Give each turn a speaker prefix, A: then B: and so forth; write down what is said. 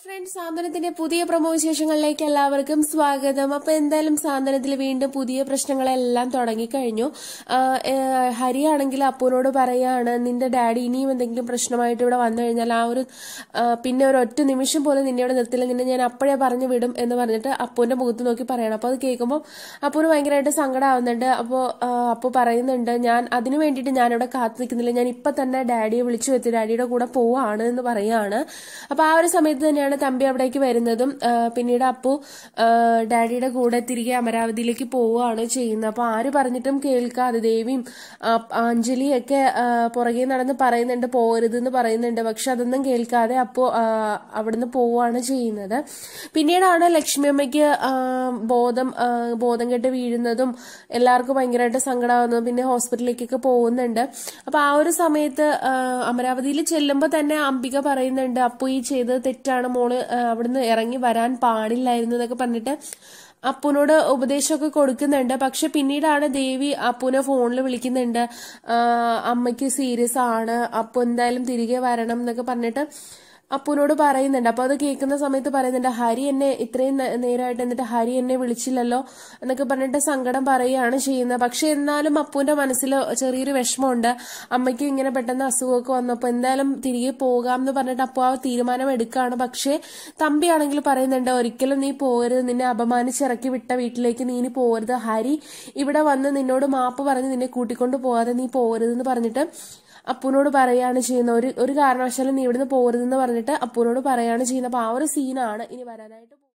A: friends സാന്ത്വനത്തിന്റെ പുതിയ promo വിശേഷങ്ങളിലേക്ക് എല്ലാവർക്കും സ്വാഗതം അപ്പൊ എന്തായാലും സാന്ത്വനത്തിൽ വീണ്ടും പുതിയ പ്രശ്നങ്ങളെല്ലാം തുടങ്ങിക്കഴിഞ്ഞു ആ, ഏ, ഹരിയാണെങ്കിൽ അപ്പുവിനോട് പറയാണ് നിന്റെ ഡാഡി ഇനിയും എന്തെങ്കിലും പ്രശ്നമായിട്ട് ഇവിടെ വന്നു കഴിഞ്ഞാൽ ആ ഒരു ആ, പിന്നെ ഒരു ഒറ്റ നിമിഷം പോലും നിന്നെ ഇവിടെ നിർത്തില്ല നിന്നെ ഞാൻ അപ്പോഴേ പറഞ്ഞു വിടും എന്ന് പറഞ്ഞിട്ട് അപ്പുവിന്റെ മുഖത്ത് നോക്കി പറയണം അപ്പൊ അത് കേൾക്കുമ്പോൾ അപ്പുവിന് ഭയങ്കരമായിട്ട് സങ്കടമാവുന്നുണ്ട് അപ്പോൾ അപ്പു പറയുന്നുണ്ട് ഞാൻ അതിനു വേണ്ടിയിട്ട് ഞാനിവിടെ കാത്തു നിൽക്കുന്നില്ല ഞാൻ ഇപ്പൊ തന്നെ ഡാഡിയെ വിളിച്ചു വെച്ച് ഡാഡിയുടെ കൂടെ പോവാണ് എന്ന് പറയാണ് അപ്പൊ ആ ഒരു സമയത്ത് തന്നെയാണ് തമ്പി അവിടേക്ക് വരുന്നതും ആ, പിന്നീട് അപ്പു ആ, ഡാഡിയുടെ കൂടെ തിരികെ അമരാവതിയിലേക്ക് പോവുകയാണ് ചെയ്യുന്നത് അപ്പൊ ആര് പറഞ്ഞിട്ടും കേൾക്കാതെ ദേവിയും ആ, അഞ്ജലിയൊക്കെ ആ, പുറകെ നടന്ന് പറയുന്നുണ്ട് പോരുത് എന്ന് പറയുന്നുണ്ട് പക്ഷെ അതൊന്നും കേൾക്കാതെ അപ്പു ആ, അവിടുന്ന് പോവുകയാണ് ചെയ്യുന്നത് പിന്നീടാണ് ലക്ഷ്മി അമ്മയ്ക്ക് ആ, ബോധം ആ, ബോധം കെട്ട് വീഴുന്നതും എല്ലാവർക്കും ഭയങ്കരമായിട്ട് സങ്കടമാവുന്നതും പിന്നെ ഹോസ്പിറ്റലിലേക്കൊക്കെ പോകുന്നുണ്ട് അപ്പൊ ആ ഒരു സമയത്ത് ആ, അമരാവതിയിൽ ചെല്ലുമ്പോൾ തന്നെ അംബിക പറയുന്നുണ്ട് അപ്പു ഈ ചെയ്തത് തെറ്റാണ് മോള് ആ, അവിടുന്ന് ഇറങ്ങി വരാൻ പാടില്ലായിരുന്നു എന്നൊക്കെ പറഞ്ഞിട്ട് അപ്പുനോട് ഉപദേശമൊക്കെ കൊടുക്കുന്നുണ്ട് പക്ഷെ പിന്നീടാണ് ദേവി അപ്പുനെ ഫോണിൽ വിളിക്കുന്നുണ്ട് ആ, അമ്മയ്ക്ക് സീരിയസ് ആണ് അപ്പു എന്തായാലും തിരികെ വരണം എന്നൊക്കെ പറഞ്ഞിട്ട് അപ്പുനോട് പറയുന്നുണ്ട് അപ്പൊ അത് കേൾക്കുന്ന സമയത്ത് പറയുന്നുണ്ട് ഹരി എന്നെ ഇത്രയും നേ- നേരമായിട്ട് എന്നിട്ട് ഹരി എന്നെ വിളിച്ചില്ലല്ലോ എന്നൊക്കെ പറഞ്ഞിട്ട് സങ്കടം പറയുകയാണ് ചെയ്യുന്നത് പക്ഷെ എന്നാലും അപ്പുവിന്റെ മനസ്സിൽ ചെറിയൊരു വിഷമമുണ്ട് അമ്മയ്ക്ക് ഇങ്ങനെ പെട്ടെന്ന് അസുഖമൊക്കെ വന്നപ്പോൾ എന്തായാലും തിരികെ പോകാം എന്ന് പറഞ്ഞിട്ട് അപ്പു ആ തീരുമാനം എടുക്കുകയാണ് പക്ഷേ തമ്പിയാണെങ്കിൽ പറയുന്നുണ്ട് ഒരിക്കലും നീ പോരുത് നിന്നെ അപമാനിച്ചിറക്കി വിട്ട വീട്ടിലേക്ക് നീ ഇനി പോരുത് ഹരി ഇവിടെ വന്ന് നിന്നോട് മാപ്പ് പറഞ്ഞ് നിന്നെ കൂട്ടിക്കൊണ്ട് പോകാതെ നീ പോരുതെന്ന് പറഞ്ഞിട്ട് അപ്പുനോട് പറയാണ് ചെയ്യുന്നത് ഒരു ഒരു കാരണവശാലും നീ ഇവിടുന്ന് പോരുതെന്ന് പറഞ്ഞിട്ട് അപ്പുനോട് പറയാണ് ചെയ്യുന്നത് അപ്പൊ ആ ഒരു സീനാണ് ഇനി വരാനായിട്ട്